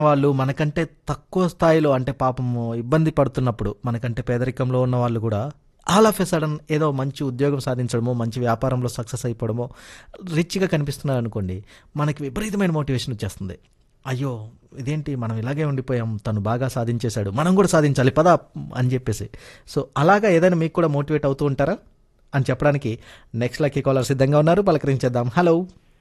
వాళ్ళు మనకంటే తక్కువ స్థాయిలో అంటే పాపము ఇబ్బంది పడుతున్నప్పుడు మనకంటే పేదరికంలో ఉన్న వాళ్ళు కూడా ఆల్ ఆఫ్ ఎ సడన్ ఏదో మంచి ఉద్యోగం సాధించడమో మంచి వ్యాపారంలో సక్సెస్ అయిపోవడమో రిచ్గా కనిపిస్తున్నారు అనుకోండి మనకి విపరీతమైన మోటివేషన్ వచ్చేస్తుంది అయ్యో ఇదేంటి మనం ఇలాగే ఉండిపోయాం తను బాగా సాధించేశాడు మనం కూడా సాధించాలి పదా అని చెప్పేసి సో అలాగా ఏదైనా మీకు కూడా మోటివేట్ అవుతూ ఉంటారా అని చెప్పడానికి నెక్స్ట్ లక్కీ కాలర్ సిద్ధంగా ఉన్నారు పలకరించేద్దాం హలో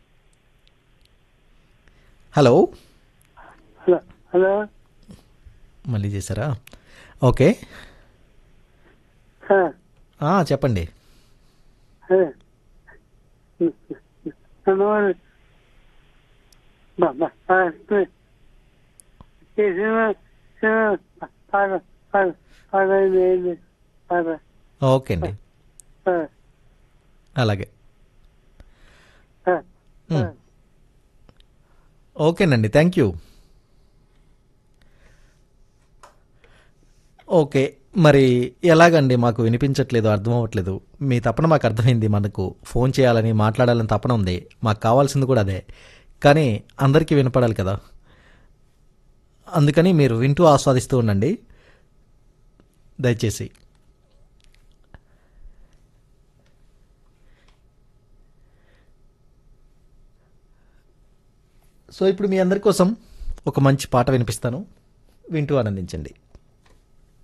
హలో హలో హలో మళ్ళీ చేశారా ఓకే సార్ ఆ, చెప్పండి అదే అమ్మవారు సినిమా సినిమా పాట పాట పాట ఏంటి పాట ఓకే అండి అలాగే మ్. ఓకేనండి థ్యాంక్ యూ ఓకే మరి ఎలాగండి మాకు వినిపించట్లేదు అర్థం అవ్వట్లేదు మీ తపన మాకు అర్థమైంది మనకు ఫోన్ చేయాలని మాట్లాడాలని తపన ఉంది మాకు కావాల్సింది కూడా అదే కానీ అందరికీ వినపడాలి కదా అందుకని మీరు వింటూ ఆస్వాదిస్తూ ఉండండి దయచేసి సో ఇప్పుడు మీ అందరి కోసం ఒక మంచి పాట వినిపిస్తాను వింటూ ఆనందించండి